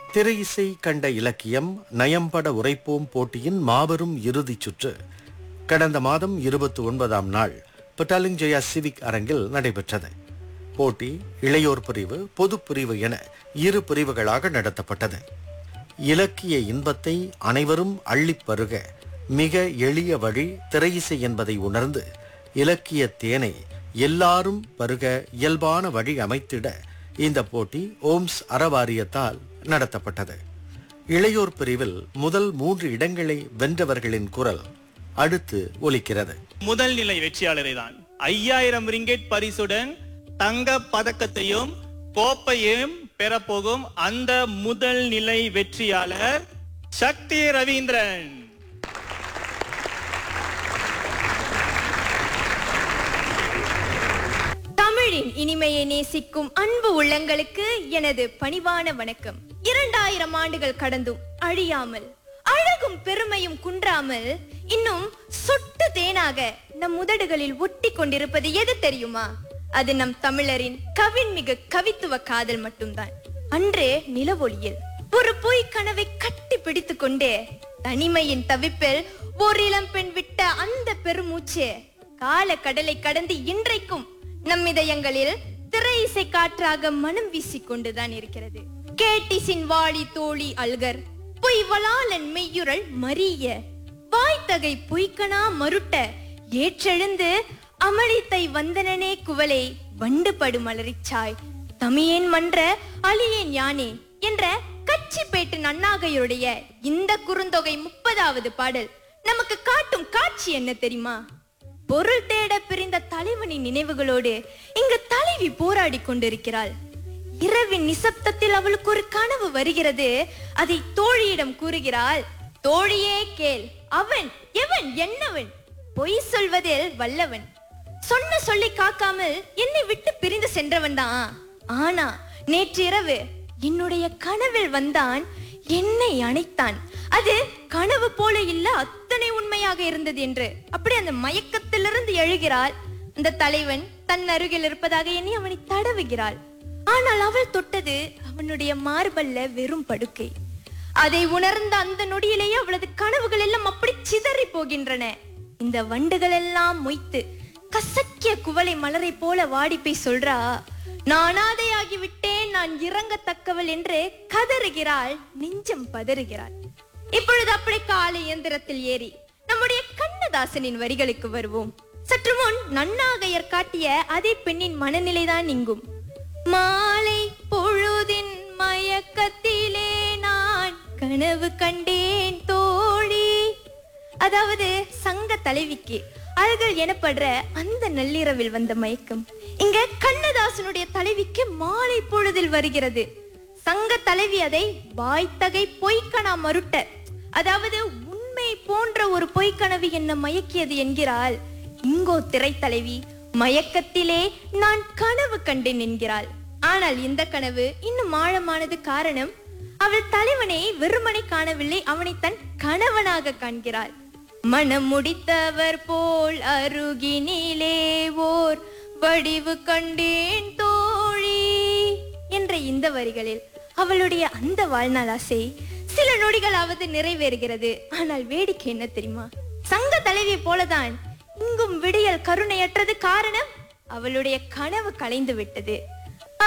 திரை இசை கண்ட இலக்கியம் நயம்பட உரைப்போம் போட்டியின் மாபெரும் இறுதிச் சுற்று கடந்த மாதம் இருபத்தி ஒன்பதாம் நாள் பட்டாலிங்ஜயா சிவிக் அரங்கில் நடைபெற்றது போட்டி இளையோர் பிரிவு பொதுப் பிரிவு என இரு பிரிவுகளாக நடத்தப்பட்டது இலக்கிய இன்பத்தை அனைவரும் அள்ளிப் பருக மிக எளிய வழி திரையிசை என்பதை உணர்ந்து இலக்கிய தேனை எல்லாரும் பருக இயல்பான வழி அமைத்திட இந்த போட்டி ஓம்ஸ் அறவாரியத்தால் நடத்தப்பட்டது இளையோர் பிரிவில் முதல் மூன்று இடங்களை வென்றவர்களின் குரல் அடுத்து ஒலிக்கிறது முதல் நிலை வெற்றியாளரை தான் ஐயாயிரம் ரிங்கெட் பரிசுடன் தங்க பதக்கத்தையும் கோப்பையும் பெறப்போகும் அந்த முதல் நிலை வெற்றியாளர் சக்தி ரவீந்திரன் தமிழின் இனிமையை நேசிக்கும் அன்பு உள்ளங்களுக்கு எனது பணிவான வணக்கம் இரண்டாயிரம் ஆண்டுகள் கடந்தும் அழியாமல் அழகும் பெருமையும் குன்றாமல் இன்னும் சொட்டு தேனாக நம் உதடுகளில் ஒட்டி கொண்டிருப்பது எது தெரியுமா அது நம் தமிழரின் கவின்மிகு கவித்துவ காதல் மட்டும்தான் அன்றே நிலவொளியில் ஒரு பொய் கனவை கட்டி பிடித்துக் கொண்டே தனிமையின் தவிப்பில் ஒரு இளம் பெண் விட்ட அந்த பெருமூச்சு கால கடலை கடந்து இன்றைக்கும் நம் இதயங்களில் திரை இசை காற்றாக மனம் வீசிக் கொண்டுதான் இருக்கிறது கேட்டிசின் வாளி தோழி அல்கர் பொய் வளாலன் மெய்யுரல் மறிய வாய்த்தகை பொய்க்கனா மருட்ட ஏற்றெழுந்து அமளித்தை வந்தனனே குவலை வண்டு படு மலரிச்சாய் தமியேன் மன்ற அழியேன் யானே என்ற கச்சிப்பேட்டு நன்னாகையுடைய இந்த குறுந்தொகை முப்பதாவது பாடல் நமக்கு காட்டும் காட்சி என்ன தெரியுமா பொருள் தேட பிரிந்த தலைவனின் நினைவுகளோடு இங்கு தலைவி போராடி கொண்டிருக்கிறாள் இரவின் நிசப்தத்தில் அவளுக்கு ஒரு கனவு வருகிறது அதை தோழியிடம் கூறுகிறாள் தோழியே கேள் அவன் எவன் என்னவன் பொய் சொல்வதில் வல்லவன் சொன்ன சொல்லி காக்காமல் என்னை விட்டு பிரிந்து சென்றவன் தான் ஆனா நேற்று இரவு என்னுடைய கனவில் வந்தான் என்னை அணைத்தான் அது கனவு போல இல்ல அத்தனை உண்மையாக இருந்தது என்று அப்படி அந்த மயக்கத்திலிருந்து எழுகிறாள் அந்த தலைவன் தன் அருகில் இருப்பதாக எண்ணி அவனை தடவுகிறாள் ஆனால் அவள் தொட்டது அவனுடைய மார்பல்ல வெறும் படுக்கை அதை உணர்ந்த அந்த நொடியிலேயே அவளது கனவுகள் எல்லாம் அப்படி சிதறி போகின்றன இந்த வண்டுகள் எல்லாம் மொய்த்து கசக்கிய குவளை மலரை போல வாடி போய் சொல்றா நான் அனாதையாகி விட்டேன் நான் இறங்கத்தக்கவள் என்று கதறுகிறாள் நெஞ்சம் பதறுகிறாள் இப்பொழுது அப்படி காலை இயந்திரத்தில் ஏறி நம்முடைய கண்ணதாசனின் வரிகளுக்கு வருவோம் சற்று முன் நன்னாகையர் காட்டிய அதே பெண்ணின் மனநிலைதான் இங்கும் மாலை பொழுதின் மயக்கத்திலே நான் கனவு கண்டேன் தோழி அதாவது சங்க தலைவிக்கு அழகல் எனப்படுற அந்த நள்ளிரவில் வந்த மயக்கம் இங்க கண்ணதாசனுடைய தலைவிக்கு மாலை பொழுதில் வருகிறது சங்க தலைவி அதை வாய்த்தகை பொய்க்கணா மருட்ட அதாவது உண்மை போன்ற ஒரு பொய்க்கனவு என்ன மயக்கியது என்கிறாள் இங்கோ திரைத்தலைவி மயக்கத்திலே நான் கனவு கண்டேன் என்கிறாள் ஆனால் இந்த கனவு இன்னும் ஆழமானது காரணம் அவள் தலைவனை வெறுமனை காணவில்லை அவனை தன் கணவனாக காண்கிறாள் மனம் முடித்தவர் போல் அருகினிலே ஓர் வடிவு கண்டேன் தோழி என்ற இந்த வரிகளில் அவளுடைய அந்த வாழ்நாள் ஆசை சில நொடிகளாவது நிறைவேறுகிறது ஆனால் வேடிக்கை என்ன தெரியுமா சங்க தலைவி போலதான் இங்கும் விடியல் கருணையற்றது காரணம் அவளுடைய கனவு கலைந்து விட்டது